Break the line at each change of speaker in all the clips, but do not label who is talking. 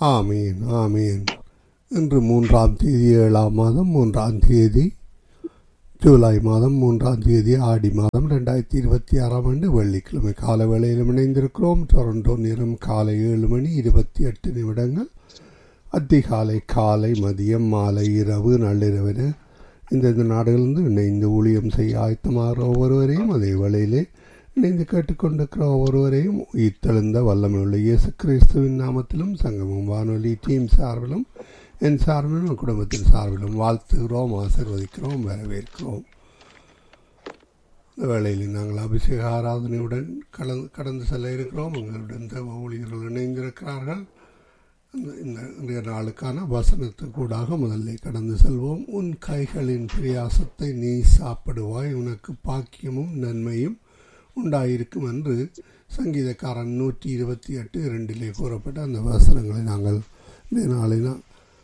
ஆமீன் ஆமீன் இன்று மூன்றாம் தேதி ஏழாம் மாதம் மூன்றாம் தேதி ஜூலை மாதம் மூன்றாம் தேதி ஆடி மாதம் ரெண்டாயிரத்தி இருபத்தி ஆறாம் ஆண்டு வெள்ளிக்கிழமை கால வேளையில் இணைந்திருக்கிறோம் டொரண்டோ நேரம் காலை ஏழு மணி இருபத்தி எட்டு நிமிடங்கள் அதிகாலை காலை மதியம் மாலை இரவு நள்ளிரவென இந்தந்த நாடுகளிலிருந்து இணைந்து ஊழியம் செய்ய ஆயத்தமாகிற ஒவ்வொருவரையும் அதே வேளையிலே இணைந்து கேட்டுக்கொண்டிருக்கிற ஒவ்வொருவரையும் உயிர்த்தெழுந்த வல்லமையுள்ள இயேசு கிறிஸ்துவின் நாமத்திலும் சங்கமம் வானொலி டீம் சார்பிலும் என் சார்பிலும் என் குடும்பத்தின் சார்பிலும் வாழ்த்துகிறோம் ஆசிர்வதிக்கிறோம் வரவேற்கிறோம் இந்த வேளையில் நாங்கள் அபிஷேக ஆராதனையுடன் கலந்து கடந்து செல்ல இருக்கிறோம் எங்களுடன் தேவ ஊழியர்கள் இணைந்திருக்கிறார்கள் இந்த- இந்த இன்றைய நாளுக்கான வசனத்துக்கூடாக முதல்ல கடந்து செல்வோம் உன் கைகளின் பிரயாசத்தை நீ சாப்பிடுவாய் உனக்கு பாக்கியமும் நன்மையும் உண்டாயிருக்கும் என்று சங்கீதக்காரன் நூற்றி இருபத்தி எட்டு இரண்டிலே கூறப்பட்ட அந்த வசனங்களை நாங்கள் இந்த நாளில்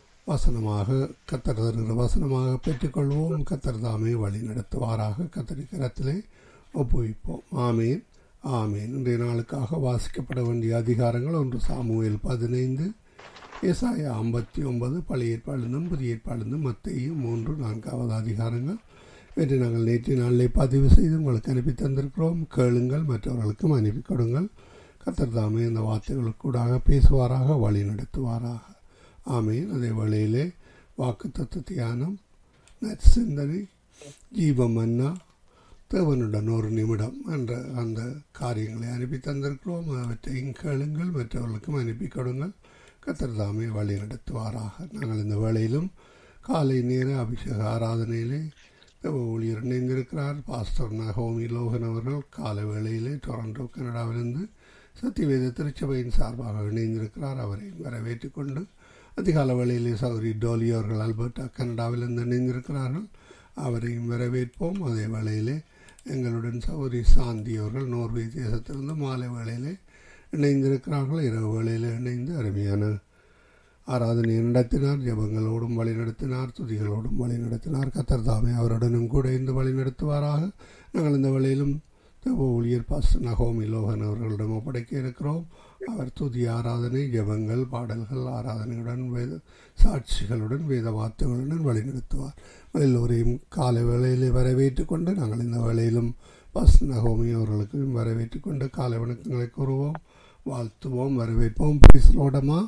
வசனமாக கத்தர் தருகிற வசனமாக பெற்றுக்கொள்வோம் கத்தர் தாமே வழி நடத்துவாராக கத்தரி கரத்திலே ஒப்புவிப்போம் ஆமேன் ஆமேன் இன்றைய நாளுக்காக வாசிக்கப்பட வேண்டிய அதிகாரங்கள் ஒன்று சாமுவேல் பதினைந்து ஏசாயா ஐம்பத்தி ஒன்பது பழைய ஏற்பாடுந்தும் புதிய ஏற்பாடுந்தும் மத்தையும் மூன்று நான்காவது அதிகாரங்கள் இவற்றை நாங்கள் நேற்று நாளிலே பதிவு செய்து உங்களுக்கு அனுப்பி தந்திருக்கிறோம் கேளுங்கள் மற்றவர்களுக்கும் அனுப்பி கொடுங்கள் கத்தர் தாமே இந்த வார்த்தைகளுக்கூடாக பேசுவாராக வழி நடத்துவாராக ஆமேன் அதே வேளையிலே வாக்கு தத்துவ தியானம் நற்சிந்தனை ஜீவமன்னா தேவனுடன் ஒரு நிமிடம் என்ற அந்த காரியங்களை அனுப்பி தந்திருக்கிறோம் அவற்றையும் கேளுங்கள் மற்றவர்களுக்கும் அனுப்பி கொடுங்கள் கத்தர் தாமே வழி நடத்துவாராக நாங்கள் இந்த வேளையிலும் காலை நேர அபிஷேக ஆராதனையிலே தேவ ஊழியர் இணைந்திருக்கிறார் பாஸ்டர் நகோமி லோகன் அவர்கள் காலை வேளையிலே டொரண்டோ கனடாவிலிருந்து சத்தியவேத திருச்சபையின் சார்பாக இணைந்திருக்கிறார் அவரை வரவேற்றுக் கொண்டு அதிகால வேளையிலே சௌரி டோலி அவர்கள் அல்பர்டா கனடாவிலிருந்து இணைந்திருக்கிறார்கள் அவரையும் வரவேற்போம் அதே வேளையிலே எங்களுடன் சௌரி சாந்தி அவர்கள் நோர்வே தேசத்திலிருந்து மாலை வேளையிலே இணைந்திருக்கிறார்கள் இரவு வேளையில் இணைந்து அருமையான ஆராதனை நடத்தினார் ஜபங்களோடும் வழி நடத்தினார் துதிகளோடும் வழி நடத்தினார் கத்தர் தாமே அவருடனும் கூட இருந்து வழி நடத்துவாராக நாங்கள் இந்த வேளையிலும் தேவ ஊழியர் பாஸ் நகோமி லோகன் அவர்களிடம் ஒப்படைக்க இருக்கிறோம் அவர் துதி ஆராதனை ஜபங்கள் பாடல்கள் ஆராதனையுடன் வேத சாட்சிகளுடன் வேத வார்த்தைகளுடன் வழி நடத்துவார் எல்லோரையும் காலை வேளையிலே வரவேற்றுக் கொண்டு நாங்கள் இந்த வேளையிலும் பாஸ் நகோமி அவர்களுக்கு வரவேற்றுக் கொண்டு காலை வணக்கங்களை கூறுவோம் வாழ்த்துவோம் வரவேற்போம் பேசலோடமா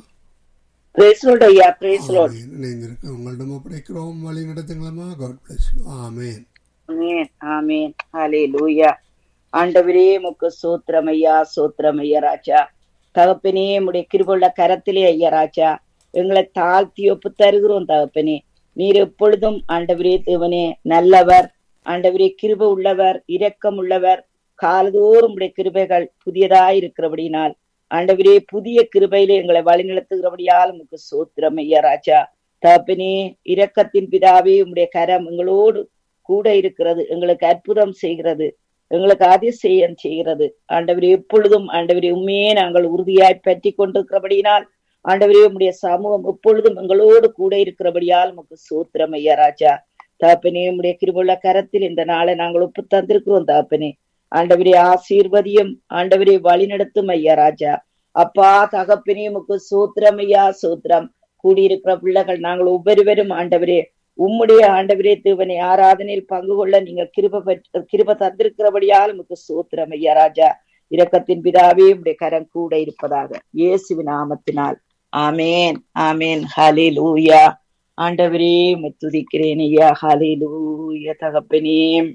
பிரேஸ் லார்ட் ஐயா பிரேஸ் லார்ட்
ஆமென். இணைந்திருக்க உங்களிடம் ஒப்படைக்கிறோம் வழி நடத்துங்களம்மா god bless you amen
amen amen ஹalleluya ஆண்டவரே முக்கு சோத்திரம் ஐயா சோத்திரம் ஐயா ராஜா தகப்பனே உடைய கிருபுள்ள கரத்திலே ஐயா ராஜா எங்களை தாழ்த்தி ஒப்பு தருகிறோம் தகப்பனே நீர் எப்பொழுதும் ஆண்டவரே தேவனே நல்லவர் ஆண்டவரே கிருப உள்ளவர் இரக்கம் உள்ளவர் காலதோறும் உடைய கிருபைகள் புதியதாய் இருக்கிறபடினால் ஆண்டவரே புதிய கிருபையிலே எங்களை வழிநடத்துகிறபடியால் உமக்கு சோத்திரம் ஐயா ராஜா தகப்பனே இரக்கத்தின் பிதாவே உம்முடைய கரம் எங்களோடு கூட இருக்கிறது எங்களுக்கு அற்புதம் செய்கிறது எங்களுக்கு அதிசயம் செய்கிறது ஆண்டவரே எப்பொழுதும் ஆண்டவரே உண்மையே நாங்கள் உறுதியாய் பற்றி கொண்டிருக்கிறபடியினால் ஆண்டவரே உம்முடைய சமூகம் எப்பொழுதும் எங்களோடு கூட இருக்கிறபடியால் உமக்கு சோத்திரம் ஐயா ராஜா தகப்பனே உம்முடைய கிருபுள்ள கரத்தில் இந்த நாளை நாங்கள் ஒப்பு தந்திருக்கிறோம் தகப்பனே ஆண்டவரே ஆசீர்வதியும் ஆண்டவரே வழி நடத்தும் ஐயா ராஜா அப்பா தகப்பனே உமக்கு சோத்திரம் ஐயா சோத்திரம் கூடியிருக்கிற பிள்ளைகள் நாங்கள் ஒவ்வொருவரும் ஆண்டவரே உம்முடைய ஆண்டவரே தேவனை ஆராதனையில் பங்கு கொள்ள நீங்கள் கிருப பெற்ற கிருப தந்திருக்கிறபடியால் உமக்கு சோத்திரம் ஐயா ராஜா இரக்கத்தின் பிதாவே உம்முடைய கரம் கூட இருப்பதாக இயேசுவின் நாமத்தினால் ஆமேன் ஆமேன் ஹலே லூயா ஆண்டவரே உம்மை துதிக்கிறேன் ஐயா ஹலே லூயா தகப்பனே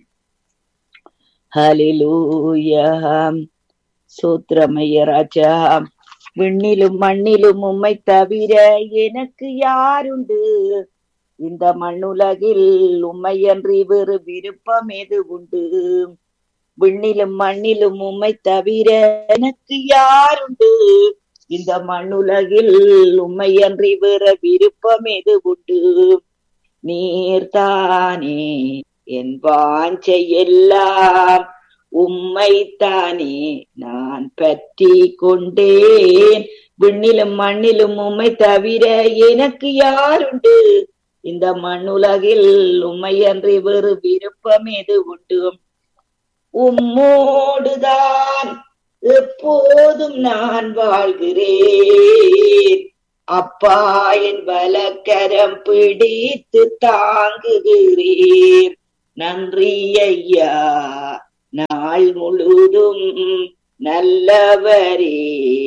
ஹலே லூயா சோத்திரம் ஐயா ராஜா விண்ணிலும் மண்ணிலும் உம்மை தவிர எனக்கு யாருண்டு இந்த மண்ணுலகில் உம்மையன்றி வேறு விருப்பம் எது உண்டு விண்ணிலும் மண்ணிலும் உம்மை தவிர எனக்கு யாருண்டு இந்த மண்ணுலகில் உம்மையன்றி வேறு விருப்பம் எது உண்டு நீர்தானே என் வாஞ்சை எல்லாம் உம்மைத்தானே நான் பற்றி கொண்டேன் விண்ணிலும் மண்ணிலும் உம்மை தவிர எனக்கு யாருண்டு இந்த மண்ணுலகில் உம்மையன்றி வேறு விருப்பம் எது உண்டு உம்மோடுதான் எப்போதும் நான் வாழ்கிறேன் அப்பா என் வலக்கரம் பிடித்து தாங்குகிறீர் நன்றி ஐயா நாள் முழுதும் நல்லவரே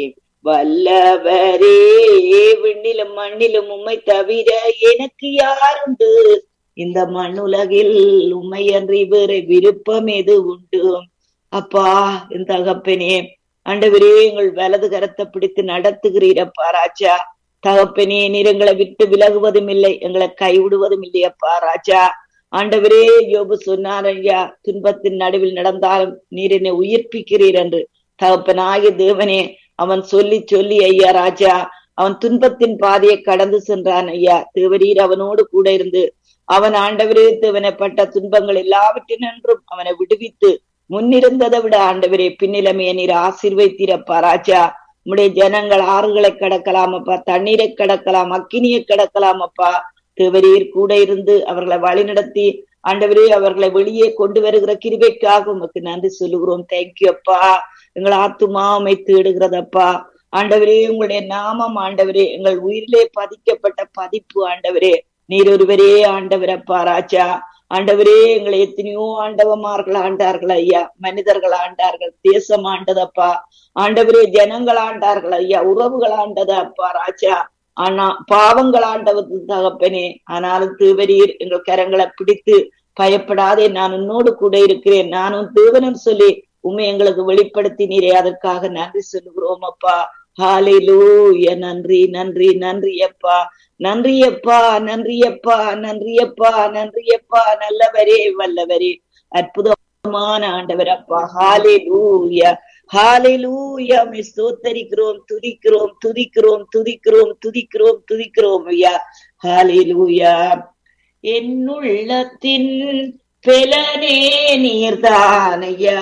வல்லவரே விண்ணிலும் மண்ணிலும் உம்மை தவிர எனக்கு யாருண்டு இந்த மண்ணுலகில் உண்மை அன்றி வேறு விருப்பம் எது உண்டு அப்பா என் தகப்பனே ஆண்டவரே எங்கள் வலது கரத்தை பிடித்து நடத்துகிறீரப்பா ராஜா தகப்பனே நீர் எங்களை விட்டு விலகுவதும் இல்லை எங்களை கைவிடுவதும் இல்லையப்பா ராஜா ஆண்டவரே யோபு சொன்னார் ஐயா துன்பத்தின் நடுவில் நடந்தாலும் நீர் என்னை உயிர்ப்பிக்கிறீர் என்று தகப்பனாகிய தேவனே அவன் சொல்லி சொல்லி ஐயா ராஜா அவன் துன்பத்தின் பாதையை கடந்து சென்றான் ஐயா தேவரீர் அவனோடு கூட இருந்து அவன் ஆண்டவரே தேவனைப்பட்ட துன்பங்கள் எல்லாவற்றினின்றும் அவனை விடுவித்து முன்னிருந்ததை விட ஆண்டவரே பின்னிலைமையை நீர் ஆசிர்வைத்தீரப்பா ராஜா உம்முடைய ஜனங்கள் ஆறுகளை கடக்கலாம் அப்பா தண்ணீரை கடக்கலாம் அக்கினியை கடக்கலாம் அப்பா தேவரீர் கூட இருந்து அவர்களை வழிநடத்தி ஆண்டவரே அவர்களை வெளியே கொண்டு வருகிற கிருபைக்காக உமக்கு நன்றி சொல்லுகிறோம் தேங்க்யூ அப்பா எங்கள் ஆத்துமா உமை தேடுகிறதப்பா ஆண்டவரே உங்களுடைய நாமம் ஆண்டவரே எங்கள் உயிரிலே பதிக்கப்பட்ட பதிப்பு ஆண்டவரே நீர் ஒருவரே ஆண்டவரப்பா ராஜா ஆண்டவரே எங்களை எத்தனையோ ஆண்டவமார்கள் ஆண்டார்கள் ஐயா மனிதர்கள் ஆண்டார்கள் தேசம் ஆண்டதப்பா ஆண்டவரே ஜனங்கள் ஆண்டார்கள் ஐயா உறவுகள் ஆண்டது அப்பா ராஜா ஆனா பாவங்கள் ஆண்டவது தகப்பனே ஆனாலும் தேவரீர் எங்கள் கரங்களை பிடித்து பயப்படாதே நான் உன்னோடு கூட இருக்கிறேன் நானும் தேவனும் சொல்லி உண்மை எங்களுக்கு வெளிப்படுத்தினீரே அதற்காக நன்றி சொல்லுகிறோம் அப்பா ஹாலிலூய நன்றி நன்றி நன்றி அப்பா நன்றி அப்பா நன்றி அப்பா நன்றி அப்பா நன்றி அப்பா நல்லவரே வல்லவரே அற்புதமான ஆண்டவர் அப்பா ஹாலிலூயா ஹாலிலூயா மே ஸ்தோத்தரிக்கிறோம் துதிக்கிறோம் துதிக்கிறோம் துதிக்கிறோம் துதிக்கிறோம் துதிக்கிறோம் ஐயா ஹாலிலூயா என்னுள்ளத்தின் பெலனே நீர்தானையா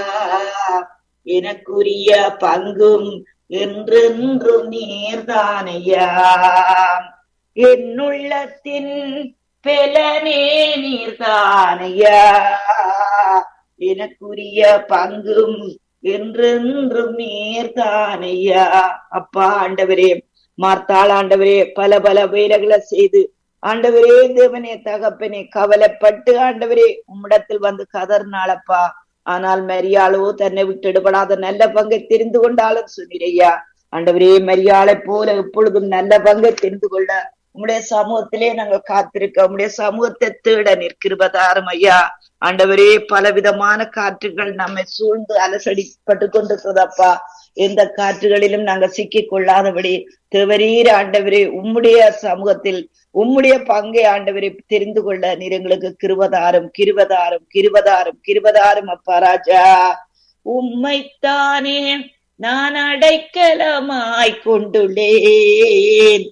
எனக்குரிய பங்கும் என்றென்றும் நீர்தானையா என்னுள்ளத்தின் பெலனே நீர்தானையா எனக்குரிய பங்கும் என்றென்றும் நீர்தானையா அப்பா ஆண்டவரே மார்த்தாள் ஆண்டவரே பல பல வேலைகளை செய்து ஆண்டவரே தேவனே தகப்பனே கவலைப்பட்டு ஆண்டவரே உம்மிடத்தில் வந்து கதர்னாளப்பா ஆனால் மரியாளோ தன்னை விட்டுடுபடாத நல்ல பங்கை தெரிந்து கொண்டாலும் சொன்னிரையா ஆண்டவரே மரியாளை போல எப்பொழுதும் நல்ல பங்கை தெரிந்து கொள்ள உம்முடைய சமூகத்திலே நாங்கள் காத்திருக்க உம்முடைய சமூகத்தை தேட நிற்கிறதாரும் ஐயா ஆண்டவரே பலவிதமான காற்றுகள் நம்மை சூழ்ந்து அலசடிப்பட்டு கொண்டிருக்கிறதப்பா எந்த காற்றுகளிலும் நாங்கள் சிக்கிக் கொள்ளாதபடி தேவரீர் ஆண்டவரே உம்முடைய சமூகத்தில் உம்முடைய பங்கை ஆண்டவரை தெரிந்து கொள்ள நீர் எங்களுக்கு கிருபதாரும் கிருபதாரும் கிருபதாரும் கிருபதாரும் அப்பா ராஜா உம்மைத்தானே நான் அடைக்கலமாய் கொண்டுள்ளேன்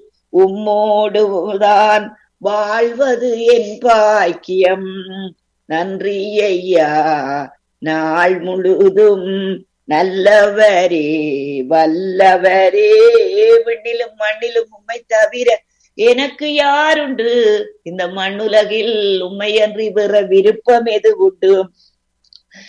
உம்மோடுதான் வாழ்வது என் பாக்கியம் நன்றி ஐயா நாள் முழுதும் நல்லவரே வல்லவரே விண்ணிலும் மண்ணிலும் உம்மை தவிர எனக்கு யாருண்டு இந்த மண்ணுலகில் உண்மையன்றி வேற விருப்பம் எது உண்டு